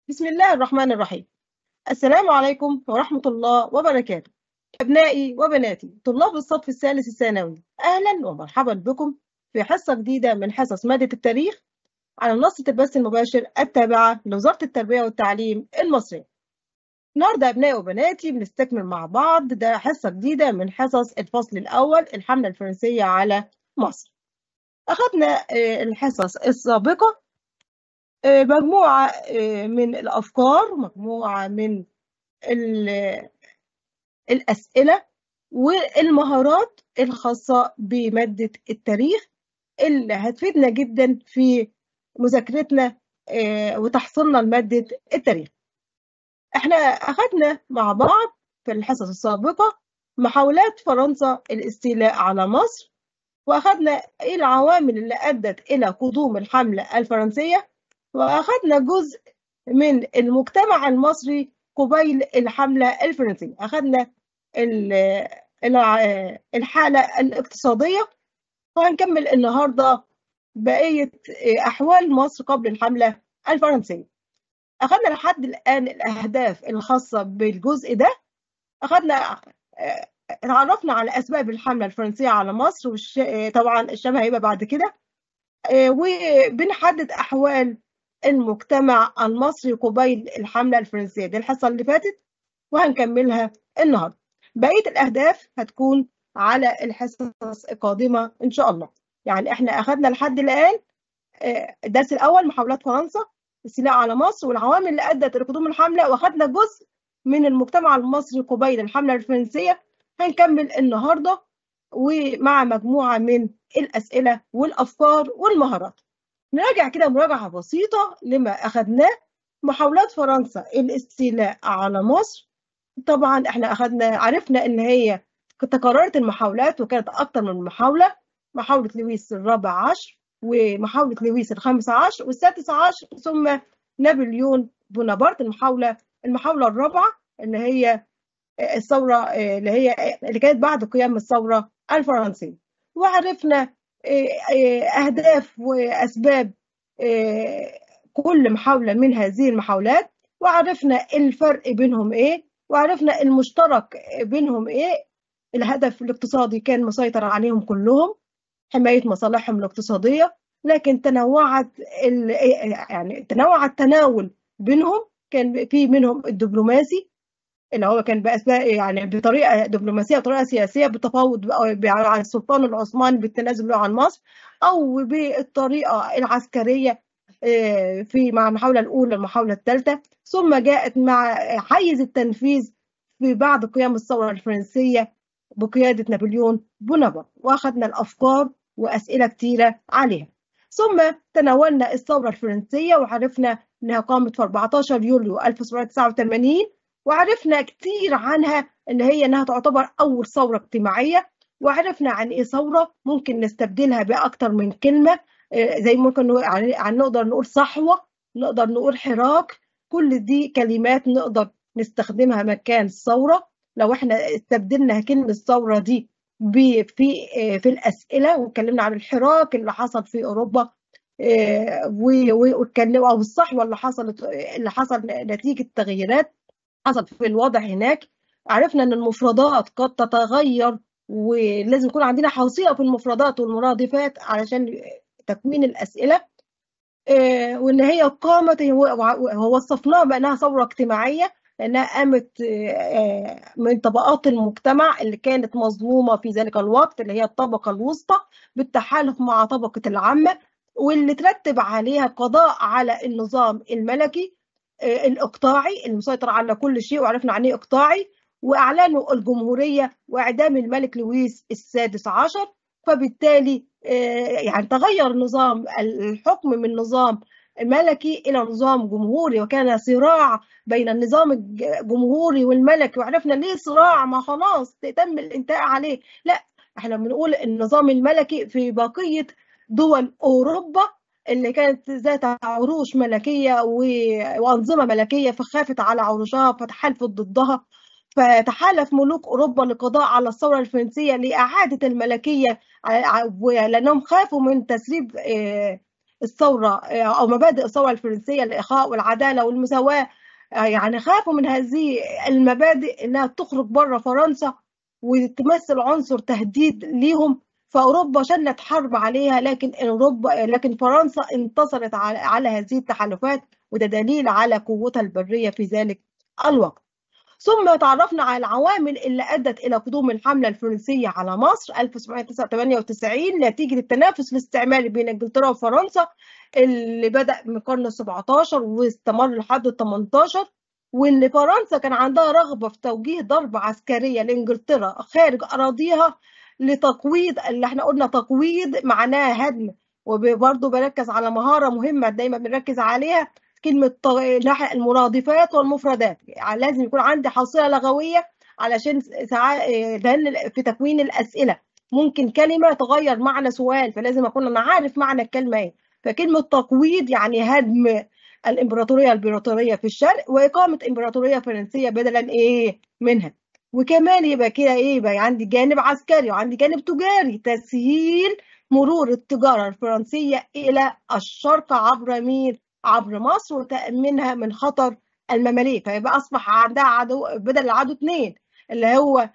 بسم الله الرحمن الرحيم السلام عليكم ورحمة الله وبركاته أبنائي وبناتي طلاب الصف الثالث الثانوي أهلا ومرحبا بكم في حصة جديدة من حصص مادة التاريخ على منصة البث المباشر التابعة لوزارة التربية والتعليم المصرية النهاردة أبنائي وبناتي بنستكمل مع بعض ده حصة جديدة من حصص الفصل الأول الحملة الفرنسية على مصر أخذنا الحصص السابقة مجموعة من الأفكار مجموعة من الأسئلة والمهارات الخاصة بمادة التاريخ اللي هتفيدنا جدا في مذاكرتنا وتحصيلنا لمادة التاريخ احنا أخذنا مع بعض في الحصص السابقة محاولات فرنسا الاستيلاء على مصر وأخذنا إيه العوامل اللي أدت إلى قدوم الحملة الفرنسية وأخذنا جزء من المجتمع المصري قبيل الحملة الفرنسية أخذنا الحالة الاقتصادية وهنكمل النهاردة بقية أحوال مصر قبل الحملة الفرنسية أخذنا لحد الآن الأهداف الخاصة بالجزء ده أخذنا تعرفنا على أسباب الحملة الفرنسية على مصر والش... طبعا الشبه هيبقى بعد كده وبنحدد أحوال المجتمع المصري قبيل الحملة الفرنسية دي الحصة اللي فاتت وهنكملها النهاردة بقية الأهداف هتكون على الحصص القادمة إن شاء الله يعني إحنا أخذنا لحد الآن الدرس الأول محاولات فرنسا الاستيلاء على مصر والعوامل اللي أدت لقدوم الحملة وأخذنا جزء من المجتمع المصري قبيل الحملة الفرنسية هنكمل النهاردة ومع مجموعة من الأسئلة والأفكار والمهارات نراجع كده مراجعة بسيطة لما أخذناه محاولات فرنسا الاستيلاء على مصر طبعا احنا أخذنا عرفنا إن هي تكررت المحاولات وكانت أكتر من محاولة محاولة لويس الرابع عشر ومحاولة لويس الخامس عشر والسادس عشر ثم نابليون بونابرت المحاولة المحاولة الرابعة اللي هي الثورة اللي هي اللي كانت بعد قيام الثورة الفرنسية وعرفنا أهداف وأسباب كل محاولة من هذه المحاولات وعرفنا الفرق بينهم إيه وعرفنا المشترك بينهم إيه الهدف الاقتصادي كان مسيطر عليهم كلهم حماية مصالحهم الاقتصادية لكن تنوعت يعني تنوع التناول بينهم كان في منهم الدبلوماسي اللي هو كان بأسباب يعني بطريقه دبلوماسيه وطريقه سياسيه بالتفاوض على السلطان العثماني بالتنازل عن مصر او بالطريقه العسكريه في مع المحاوله الاولى المحاوله الثالثه ثم جاءت مع حيز التنفيذ في بعد قيام الثوره الفرنسيه بقياده نابليون بونابرت واخذنا الافكار واسئله كثيره عليها ثم تناولنا الثوره الفرنسيه وعرفنا انها قامت في 14 يوليو 1789 وعرفنا كتير عنها ان هي انها تعتبر اول ثوره اجتماعيه وعرفنا عن ايه ثوره ممكن نستبدلها باكتر من كلمه زي ممكن عن نقدر نقول صحوه نقدر نقول حراك كل دي كلمات نقدر نستخدمها مكان الثوره لو احنا استبدلنا كلمه الثوره دي في في الاسئله واتكلمنا عن الحراك اللي حصل في اوروبا واتكلموا او الصحوه اللي حصلت اللي حصل نتيجه تغييرات حصل في الوضع هناك عرفنا ان المفردات قد تتغير ولازم يكون عندنا حوصيه في المفردات والمرادفات علشان تكوين الاسئله وان هي قامت ووصفناها بانها ثوره اجتماعيه لانها قامت من طبقات المجتمع اللي كانت مظلومه في ذلك الوقت اللي هي الطبقه الوسطى بالتحالف مع طبقه العامه واللي ترتب عليها قضاء على النظام الملكي الاقطاعي المسيطر على كل شيء وعرفنا عن ايه اقطاعي واعلنوا الجمهوريه واعدام الملك لويس السادس عشر فبالتالي يعني تغير نظام الحكم من نظام ملكي الى نظام جمهوري وكان صراع بين النظام الجمهوري والملكي وعرفنا ليه صراع ما خلاص تم الانتهاء عليه لا احنا بنقول النظام الملكي في بقيه دول اوروبا اللي كانت ذات عروش ملكيه وانظمه ملكيه فخافت على عروشها فتحالفت ضدها فتحالف ملوك اوروبا للقضاء على الثوره الفرنسيه لاعاده الملكيه لانهم خافوا من تسريب الثوره او مبادئ الثوره الفرنسيه الاخاء والعداله والمساواه يعني خافوا من هذه المبادئ انها تخرج بره فرنسا وتمثل عنصر تهديد ليهم فاوروبا شنت حرب عليها لكن اوروبا لكن فرنسا انتصرت على, على هذه التحالفات وده دليل على قوتها البريه في ذلك الوقت. ثم تعرفنا على العوامل اللي ادت الى قدوم الحمله الفرنسيه على مصر 1798 نتيجه التنافس الاستعماري بين انجلترا وفرنسا اللي بدا من القرن ال17 واستمر لحد ال18 وان فرنسا كان عندها رغبه في توجيه ضربه عسكريه لانجلترا خارج اراضيها لتقويض اللي احنا قلنا تقويض معناه هدم وبرضه بركز على مهاره مهمه دايما بنركز عليها كلمه المرادفات والمفردات يعني لازم يكون عندي حصيله لغويه علشان ساعات لان في تكوين الاسئله ممكن كلمه تغير معنى سؤال فلازم اكون انا عارف معنى الكلمه ايه فكلمه تقويض يعني هدم الامبراطوريه البريطانيه في الشرق واقامه امبراطوريه فرنسيه بدلا ايه منها وكمان يبقى كده ايه يبقى عندي جانب عسكري وعندي جانب تجاري تسهيل مرور التجاره الفرنسيه الى الشرق عبر مين عبر مصر وتامينها من خطر المماليك فيبقى اصبح عندها عدو بدل العدو اثنين اللي هو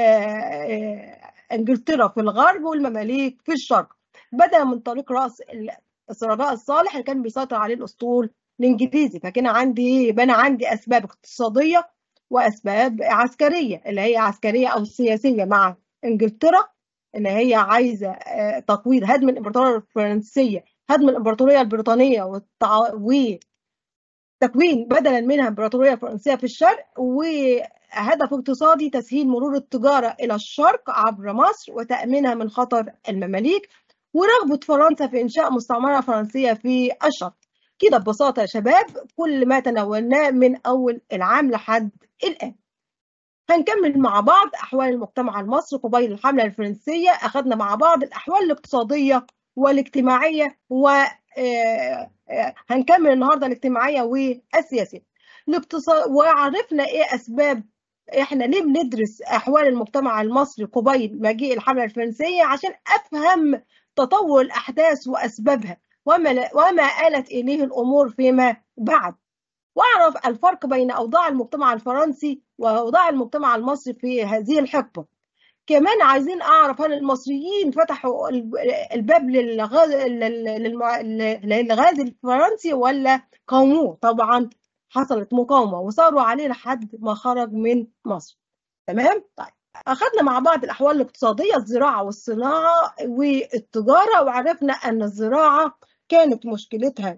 انجلترا في الغرب والمماليك في الشرق بدا من طريق راس الرجاء الصالح اللي كان بيسيطر عليه الاسطول الانجليزي فكان عندي ايه يبقى انا عندي اسباب اقتصاديه واسباب عسكريه اللي هي عسكريه او سياسيه مع انجلترا اللي هي عايزه تقويض هدم الامبراطوريه الفرنسيه هدم الامبراطوريه البريطانيه والتع... وتكوين بدلا منها امبراطوريه فرنسيه في الشرق وهدف اقتصادي تسهيل مرور التجاره الى الشرق عبر مصر وتامينها من خطر المماليك ورغبه فرنسا في انشاء مستعمره فرنسيه في الشرق كده ببساطه يا شباب كل ما تناولناه من اول العام لحد الان هنكمل مع بعض احوال المجتمع المصري قبيل الحمله الفرنسيه اخذنا مع بعض الاحوال الاقتصاديه والاجتماعيه و هنكمل النهارده الاجتماعيه والسياسيه الاقتصاد وعرفنا ايه اسباب احنا ليه بندرس احوال المجتمع المصري قبيل مجيء الحمله الفرنسيه عشان افهم تطور الاحداث واسبابها وما وما آلت اليه الامور فيما بعد واعرف الفرق بين اوضاع المجتمع الفرنسي واوضاع المجتمع المصري في هذه الحقبه كمان عايزين اعرف هل المصريين فتحوا الباب للغاز للغاز الفرنسي ولا قاوموه طبعا حصلت مقاومه وصاروا عليه لحد ما خرج من مصر تمام طيب اخذنا مع بعض الاحوال الاقتصاديه الزراعه والصناعه والتجاره وعرفنا ان الزراعه كانت مشكلتها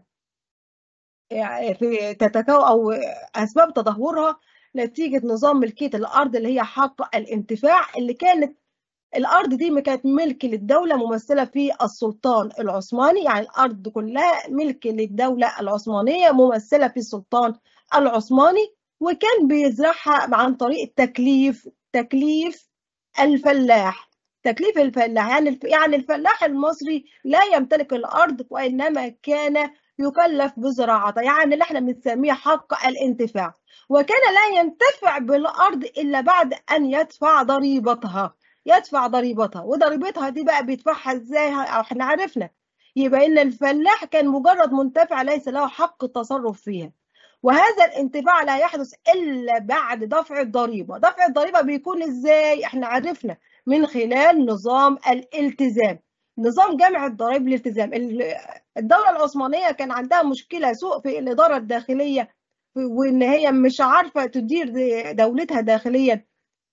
في تتكون او اسباب تدهورها نتيجه نظام ملكيه الارض اللي هي حق الانتفاع اللي كانت الارض دي كانت ملك للدوله ممثله في السلطان العثماني يعني الارض كلها ملك للدوله العثمانيه ممثله في السلطان العثماني وكان بيزرعها عن طريق التكليف تكليف الفلاح تكليف الفلاح يعني يعني الفلاح المصري لا يمتلك الارض وانما كان يكلف بزراعتها يعني اللي احنا بنسميه حق الانتفاع وكان لا ينتفع بالارض الا بعد ان يدفع ضريبتها يدفع ضريبتها وضريبتها دي بقى بيدفعها ازاي احنا عرفنا يبقى ان الفلاح كان مجرد منتفع ليس له حق التصرف فيها وهذا الانتفاع لا يحدث الا بعد دفع الضريبه دفع الضريبه بيكون ازاي احنا عرفنا من خلال نظام الالتزام نظام جمع الضرائب الالتزام الدوله العثمانيه كان عندها مشكله سوء في الاداره الداخليه وان هي مش عارفه تدير دولتها داخليا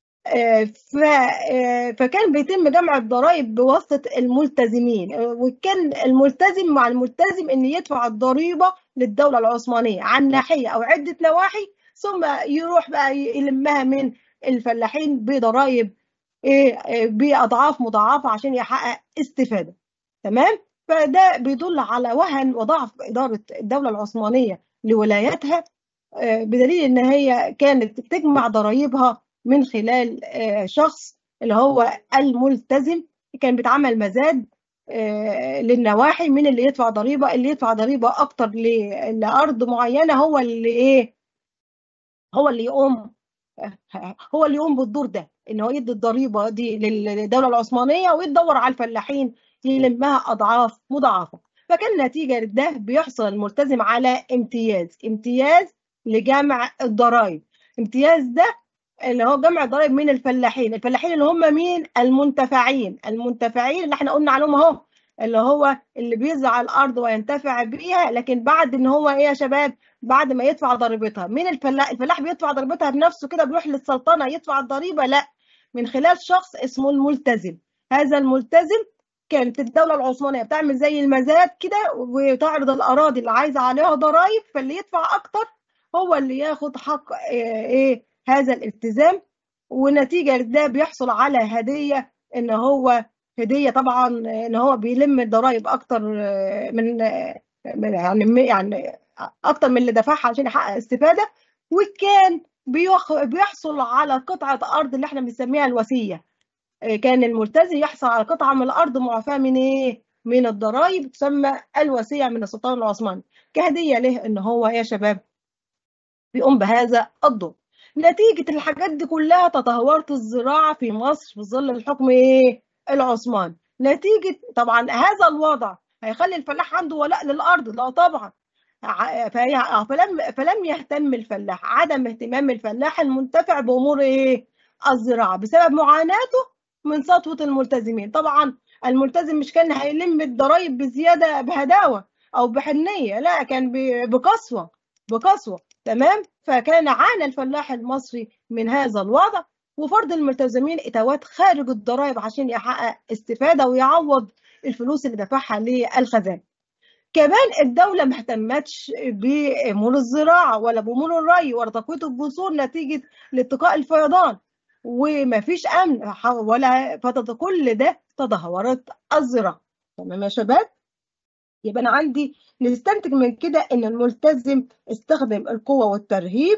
فكان بيتم جمع الضرائب بواسطه الملتزمين وكان الملتزم مع الملتزم ان يدفع الضريبه للدوله العثمانيه عن ناحيه او عده نواحي ثم يروح بقى يلمها من الفلاحين بضرائب ايه باضعاف مضاعفه عشان يحقق استفاده تمام فده بيدل على وهن وضعف اداره الدوله العثمانيه لولاياتها بدليل ان هي كانت تجمع ضرائبها من خلال شخص اللي هو الملتزم كان بيتعمل مزاد للنواحي من اللي يدفع ضريبه اللي يدفع ضريبه اكتر لارض معينه هو اللي ايه هو اللي يقوم هو اللي يقوم بالدور ده ان هو يدي الضريبه دي للدوله العثمانيه ويدور على الفلاحين يلمها اضعاف مضاعفه فكان نتيجة ده بيحصل الملتزم على امتياز امتياز لجمع الضرائب امتياز ده اللي هو جمع ضرائب من الفلاحين الفلاحين اللي هم مين المنتفعين المنتفعين اللي احنا قلنا عليهم اهو اللي هو اللي بيزرع الارض وينتفع بيها لكن بعد ان هو ايه يا شباب بعد ما يدفع ضريبتها مين الفلاح الفلاح بيدفع ضريبتها بنفسه كده بيروح للسلطنه يدفع الضريبه لا من خلال شخص اسمه الملتزم هذا الملتزم كانت الدولة العثمانية بتعمل زي المزاد كده وتعرض الأراضي اللي عايزة عليها ضرائب فاللي يدفع أكتر هو اللي ياخد حق إيه, إيه هذا الالتزام ونتيجة ده بيحصل على هدية إن هو هدية طبعا إن هو بيلم الضرائب أكتر من من يعني يعني أكتر من اللي دفعها عشان يحقق استفادة وكان بيحصل على قطعة أرض اللي احنا بنسميها الوسية كان الملتزم يحصل على قطعة من الأرض معفاة من إيه؟ من الضرائب تسمى الوسيع من السلطان العثماني كهدية له إن هو يا شباب بيقوم بهذا الدور نتيجة الحاجات دي كلها تدهورت الزراعة في مصر في ظل الحكم إيه؟ العثماني نتيجة طبعا هذا الوضع هيخلي الفلاح عنده ولاء للأرض لا طبعا فلم فلم يهتم الفلاح عدم اهتمام الفلاح المنتفع بأمور إيه؟ الزراعة بسبب معاناته من سطوة الملتزمين طبعا الملتزم مش كان هيلم الضرايب بزيادة بهداوة أو بحنية لا كان بقسوة بقسوة تمام فكان عانى الفلاح المصري من هذا الوضع وفرض الملتزمين إتاوات خارج الضرائب عشان يحقق استفادة ويعوض الفلوس اللي دفعها للخزانة كمان الدولة ما اهتمتش بأمور الزراعة ولا بأمور الري ولا تقوية الجسور نتيجة لاتقاء الفيضان وما فيش امن ولا كل ده تدهورت الزراعه تمام يا شباب يبقى انا عندي نستنتج من كده ان الملتزم استخدم القوه والترهيب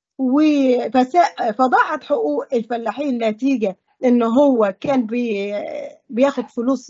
وفضاعت حقوق الفلاحين نتيجه ان هو كان بي بياخد فلوس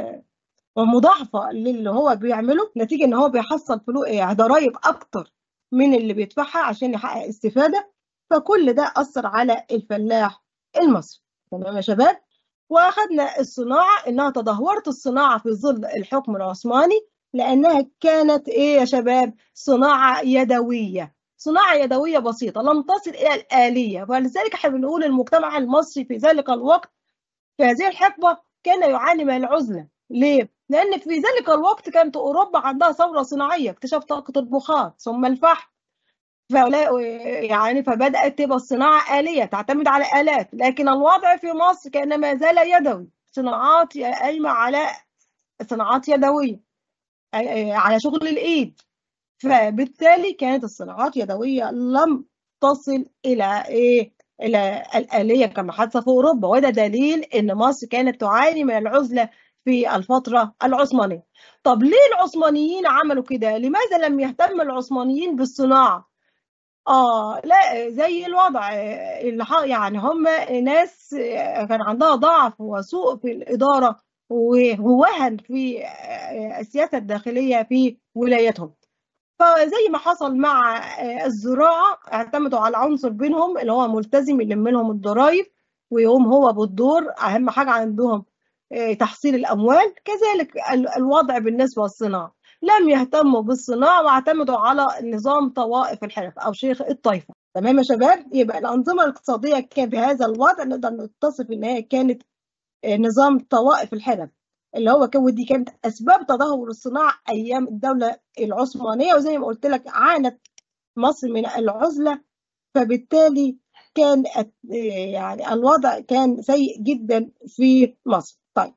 مضاعفه للي هو بيعمله نتيجه ان هو بيحصل فلوس ضرايب اكتر من اللي بيدفعها عشان يحقق استفاده فكل ده أثر على الفلاح المصري تمام يا شباب وأخذنا الصناعة إنها تدهورت الصناعة في ظل الحكم العثماني لأنها كانت إيه يا شباب صناعة يدوية صناعة يدوية بسيطة لم تصل إلى الآلية ولذلك احنا بنقول المجتمع المصري في ذلك الوقت في هذه الحقبة كان يعاني من العزلة ليه؟ لأن في ذلك الوقت كانت أوروبا عندها ثورة صناعية اكتشاف طاقة البخار ثم الفحم فلا يعني فبدأت تبقى الصناعة آلية تعتمد على آلات لكن الوضع في مصر كان ما زال يدوي صناعات قايمة على صناعات يدوية على شغل الإيد فبالتالي كانت الصناعات يدوية لم تصل إلى إيه إلى الآلية كما حدث في أوروبا وده دليل إن مصر كانت تعاني من العزلة في الفترة العثمانية طب ليه العثمانيين عملوا كده؟ لماذا لم يهتم العثمانيين بالصناعة؟ اه لا زي الوضع اللي يعني هم ناس كان عندها ضعف وسوء في الإدارة ووهن في السياسة الداخلية في ولايتهم فزي ما حصل مع الزراعة اعتمدوا على عنصر بينهم اللي هو ملتزم يلم لهم الضرايب ويقوم هو بالدور أهم حاجة عندهم تحصيل الأموال كذلك الوضع بالنسبة للصناعة لم يهتموا بالصناعة واعتمدوا على نظام طوائف الحرف أو شيخ الطائفة تمام يا شباب يبقى الأنظمة الاقتصادية كان بهذا الوضع نقدر نتصف إن هي كانت نظام طوائف الحرف اللي هو كان ودي كانت أسباب تدهور الصناعة أيام الدولة العثمانية وزي ما قلت لك عانت مصر من العزلة فبالتالي كان يعني الوضع كان سيء جدا في مصر طيب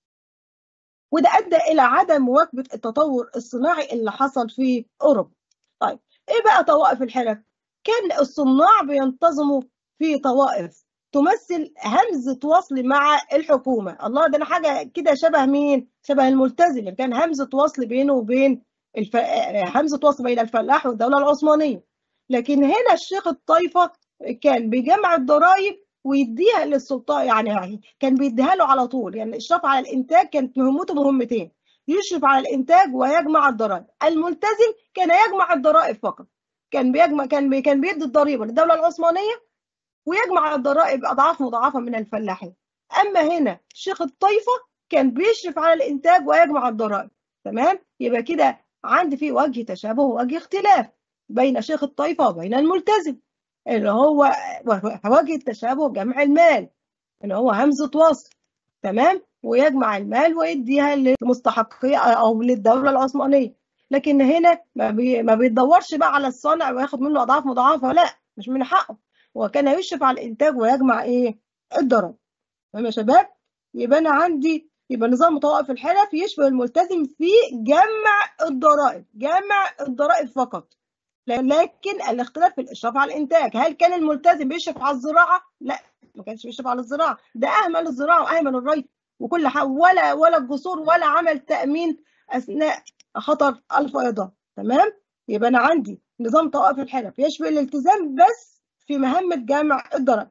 وده ادى الى عدم مواكبه التطور الصناعي اللي حصل في اوروبا. طيب ايه بقى طوائف الحرف؟ كان الصناع بينتظموا في طوائف تمثل همزه وصل مع الحكومه، الله ده انا حاجه كده شبه مين؟ شبه الملتزم كان همزه وصل بينه وبين الف... همزه وصل بين الفلاح والدوله العثمانيه. لكن هنا الشيخ الطائفه كان بيجمع الضرائب ويديها للسلطان يعني كان بيديها له على طول يعني الاشراف على الانتاج كانت مهمته مهمتين يشرف على الانتاج ويجمع الضرائب الملتزم كان يجمع الضرائب فقط كان بيجمع كان بي كان بيدي الضريبه للدوله العثمانيه ويجمع الضرائب اضعاف مضاعفه من الفلاحين اما هنا شيخ الطائفه كان بيشرف على الانتاج ويجمع الضرائب تمام يبقى كده عندي في وجه تشابه ووجه اختلاف بين شيخ الطائفة وبين الملتزم اللي هو وجه التشابه جمع المال اللي هو همزة وصل تمام ويجمع المال ويديها للمستحقية أو للدولة العثمانية لكن هنا ما, بي ما بيدورش بقى على الصانع وياخد منه أضعاف مضاعفة لا مش من حقه هو كان يشرف على الإنتاج ويجمع إيه الضرر تمام يا شباب يبقى أنا عندي يبقى نظام طوائف الحرف يشبه الملتزم في جمع الضرائب جمع الضرائب فقط لكن الاختلاف في الاشراف على الانتاج هل كان الملتزم بيشرف على الزراعه لا ما كانش بيشرف على الزراعه ده اهمل الزراعه واهمل الري وكل حاجه ولا ولا الجسور ولا عمل تامين اثناء خطر الفيضان تمام يبقى انا عندي نظام طوائف الحرف يشبه الالتزام بس في مهمه جمع الضرائب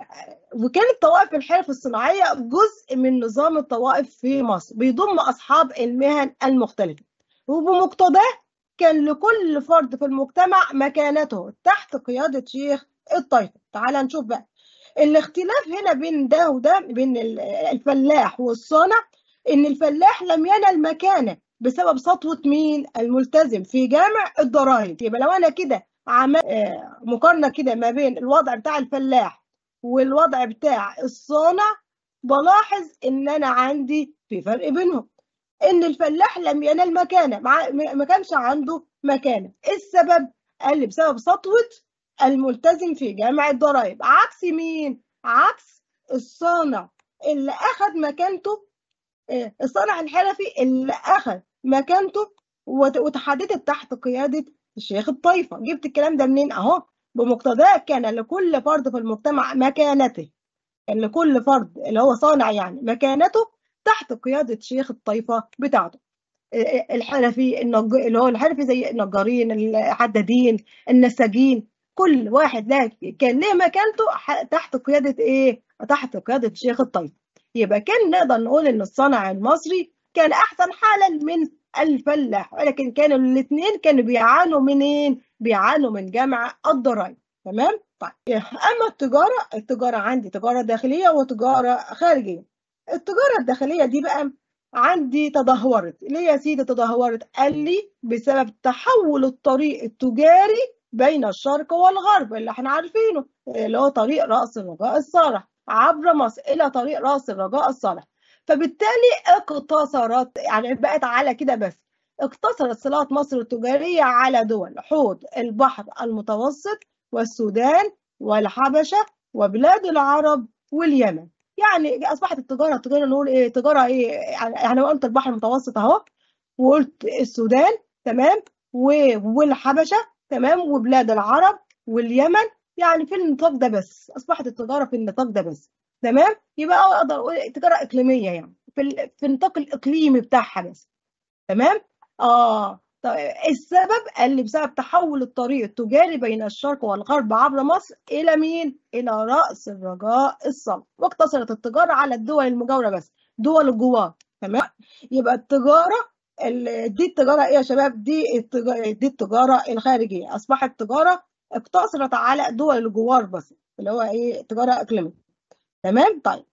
وكانت طوائف الحرف الصناعيه جزء من نظام الطوائف في مصر بيضم اصحاب المهن المختلفه وبمقتضاه كان لكل فرد في المجتمع مكانته تحت قيادة شيخ الطائفة تعال نشوف بقى الاختلاف هنا بين ده وده بين الفلاح والصانع ان الفلاح لم ينل مكانه بسبب سطوة مين الملتزم في جامع الضرائب يبقى لو انا كده عمل مقارنة كده ما بين الوضع بتاع الفلاح والوضع بتاع الصانع بلاحظ ان انا عندي في فرق بينهم ان الفلاح لم ينال مكانه ما كانش عنده مكانه السبب قال لي بسبب سطوه الملتزم في جامع الضرائب عكس مين عكس الصانع اللي اخذ مكانته الصانع الحرفي اللي اخذ مكانته وتحددت تحت قياده الشيخ الطائفه جبت الكلام ده منين اهو بمقتضاه كان لكل فرد في المجتمع مكانته كان لكل فرد اللي هو صانع يعني مكانته تحت قيادة شيخ الطائفة بتاعته الحرفي النج... اللي هو الحرفي زي النجارين الحدادين النساجين كل واحد له كان ليه مكانته تحت قيادة ايه؟ تحت قيادة شيخ الطائفة يبقى كان نقدر نقول ان الصنع المصري كان احسن حالا من الفلاح ولكن كانوا الاثنين كانوا بيعانوا منين؟ بيعانوا من جمع الضرائب تمام؟ طيب اما التجارة التجارة عندي تجارة داخلية وتجارة خارجية التجارة الداخلية دي بقى عندي تدهورت ليه يا سيدي تدهورت قال لي بسبب تحول الطريق التجاري بين الشرق والغرب اللي احنا عارفينه اللي هو طريق رأس الرجاء الصالح عبر مصر إلى طريق رأس الرجاء الصالح فبالتالي اقتصرت يعني بقت على كده بس اقتصرت صلات مصر التجارية على دول حوض البحر المتوسط والسودان والحبشة وبلاد العرب واليمن يعني اصبحت التجاره التجاره نقول ايه تجاره ايه يعني قلت البحر المتوسط اهو وقلت السودان تمام والحبشه تمام وبلاد العرب واليمن يعني في النطاق ده بس اصبحت التجاره في النطاق ده بس تمام يبقى اقدر اقول تجاره اقليميه يعني في في النطاق الاقليمي بتاعها بس تمام اه طيب السبب قال لي بسبب تحول الطريق التجاري بين الشرق والغرب عبر مصر الى مين؟ الى راس الرجاء الصلب واقتصرت التجاره على الدول المجاوره بس دول الجوار تمام؟ يبقى التجاره دي التجاره ايه يا شباب؟ دي التجاره دي التجاره الخارجيه اصبحت التجاره اقتصرت على دول الجوار بس اللي هو ايه تجاره اقليميه تمام؟ طيب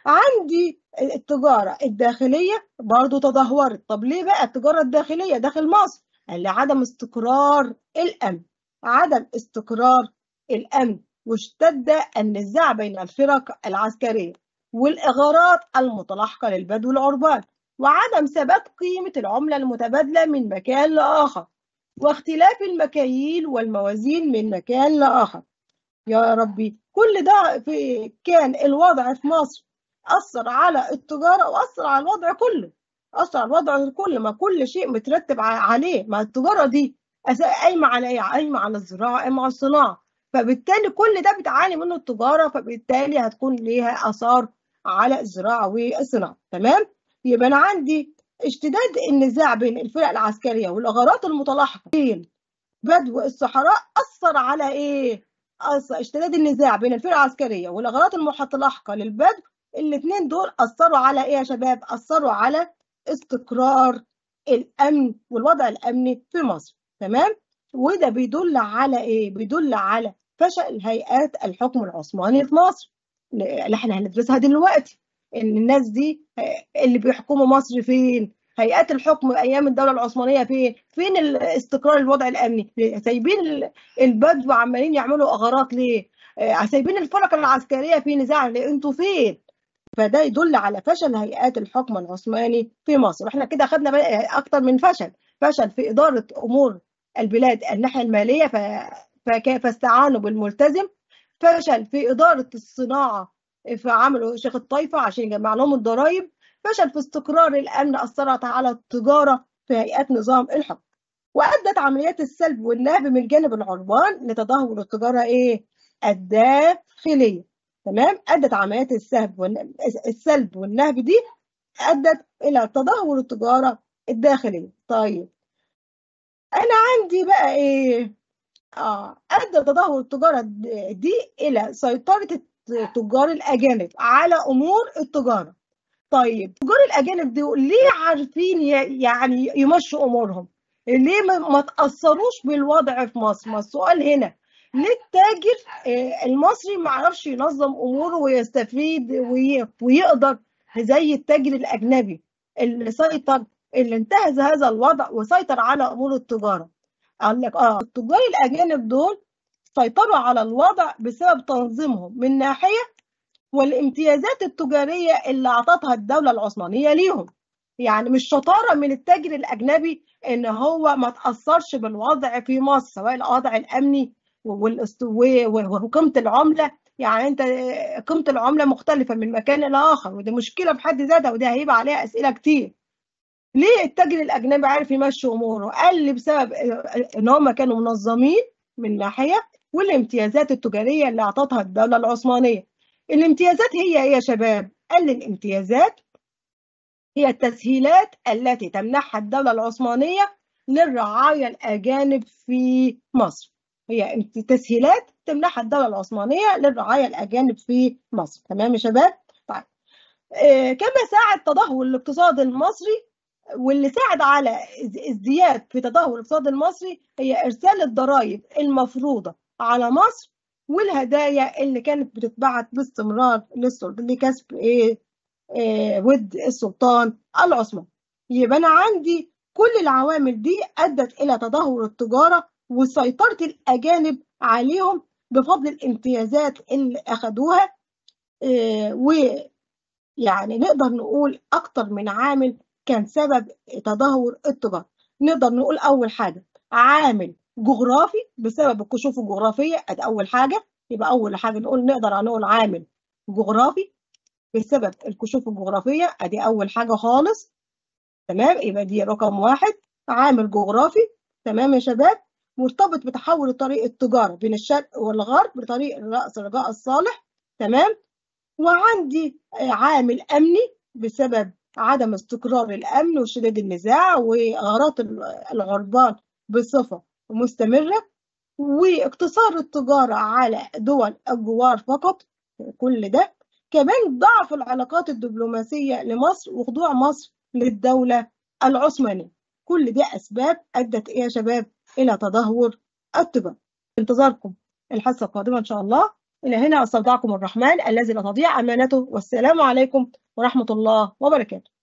عندي التجارة الداخلية برضو تدهورت طب ليه بقى التجارة الداخلية داخل مصر قال لي عدم استقرار الأمن عدم استقرار الأمن واشتد النزاع بين الفرق العسكرية والإغارات المتلاحقة للبدو العربان وعدم ثبات قيمة العملة المتبادلة من مكان لآخر واختلاف المكاييل والموازين من مكان لآخر يا ربي كل ده في كان الوضع في مصر أثر على التجارة وأثر على الوضع كله أثر على الوضع كله ما كل شيء مترتب عليه ما التجارة دي قايمة على إيه؟ قايمة على الزراعة قايمة على الصناعة فبالتالي كل ده بتعاني منه التجارة فبالتالي هتكون ليها آثار على الزراعة والصناعة تمام؟ يبقى أنا عندي اشتداد النزاع بين الفرق العسكرية والأغارات المتلاحقة بين بدو الصحراء أثر على إيه؟ أثر اشتداد النزاع بين الفرق العسكرية والأغارات المتلاحقة للبدو الاثنين دول أثروا على إيه يا شباب؟ أثروا على استقرار الأمن والوضع الأمني في مصر تمام؟ وده بيدل على إيه؟ بيدل على فشل هيئات الحكم العثماني في مصر اللي احنا هندرسها دلوقتي ان الناس دي اللي بيحكموا مصر فين؟ هيئات الحكم ايام الدوله العثمانيه فين؟ فين الاستقرار الوضع الامني؟ سايبين البدو عمالين يعملوا اغارات ليه؟ سايبين الفرق العسكريه في نزاع ليه؟ انتوا فين؟ فده يدل على فشل هيئات الحكم العثماني في مصر، احنا كده خدنا اكتر من فشل، فشل في اداره امور البلاد الناحيه الماليه ف... فاستعانوا بالملتزم، فشل في اداره الصناعه فعملوا شيخ الطائفه عشان يجمع لهم الضرائب، فشل في استقرار الامن اثرت على التجاره في هيئات نظام الحكم. وادت عمليات السلب والنهب من جانب العربان لتدهور التجاره ايه؟ الداخليه. تمام؟ ادت عمليات السلب السلب والنهب دي ادت الى تدهور التجاره الداخليه. طيب انا عندي بقى ايه؟ اه ادى تدهور التجاره دي الى سيطره التجار الاجانب على امور التجاره. طيب تجار الاجانب دول ليه عارفين يعني يمشوا امورهم؟ ليه ما تاثروش بالوضع في مصر؟ ما السؤال هنا ليه التاجر المصري ما عرفش ينظم اموره ويستفيد ويقدر زي التاجر الاجنبي اللي سيطر اللي انتهز هذا الوضع وسيطر على امور التجاره قال لك اه التجار الاجانب دول سيطروا على الوضع بسبب تنظيمهم من ناحيه والامتيازات التجاريه اللي اعطتها الدوله العثمانيه ليهم يعني مش شطاره من التاجر الاجنبي ان هو ما تاثرش بالوضع في مصر سواء الوضع الامني وقيمه العمله يعني انت قيمه العمله مختلفه من مكان الى اخر ودي مشكله بحد ذاتها ودي هيبقى عليها اسئله كتير ليه التاجر الاجنبي عارف يمشي اموره قال لي بسبب ان هم كانوا منظمين من ناحيه والامتيازات التجاريه اللي اعطتها الدوله العثمانيه الامتيازات هي ايه يا شباب قال لي الامتيازات هي التسهيلات التي تمنحها الدوله العثمانيه للرعايا الاجانب في مصر هي تسهيلات تمنحها الدوله العثمانيه للرعايا الاجانب في مصر تمام يا شباب طيب آه كما ساعد تدهور الاقتصاد المصري واللي ساعد على ازدياد في تدهور الاقتصاد المصري هي ارسال الضرائب المفروضه على مصر والهدايا اللي كانت بتتبعت باستمرار لكسب ايه, إيه ود السلطان العثماني يبقى انا عندي كل العوامل دي ادت الى تدهور التجاره وسيطره الاجانب عليهم بفضل الامتيازات اللي اخذوها إيه ويعني نقدر نقول اكتر من عامل كان سبب تدهور التجاره نقدر نقول اول حاجه عامل جغرافي بسبب الكشوف الجغرافيه ادي اول حاجه يبقى اول حاجه نقول نقدر نقول عامل جغرافي بسبب الكشوف الجغرافيه ادي اول حاجه خالص تمام يبقى دي رقم واحد عامل جغرافي تمام يا شباب مرتبط بتحول طريق التجاره بين الشرق والغرب بطريق راس الرجاء الصالح تمام وعندي عامل امني بسبب عدم استقرار الامن وشديد النزاع وغارات العربان بصفه مستمرة واقتصار التجارة على دول الجوار فقط كل ده كمان ضعف العلاقات الدبلوماسية لمصر وخضوع مصر للدولة العثمانية كل دي أسباب أدت إيه يا شباب إلى تدهور التجارة انتظاركم الحصة القادمة إن شاء الله إلى هنا أستودعكم الرحمن الذي لا تضيع أمانته والسلام عليكم ورحمة الله وبركاته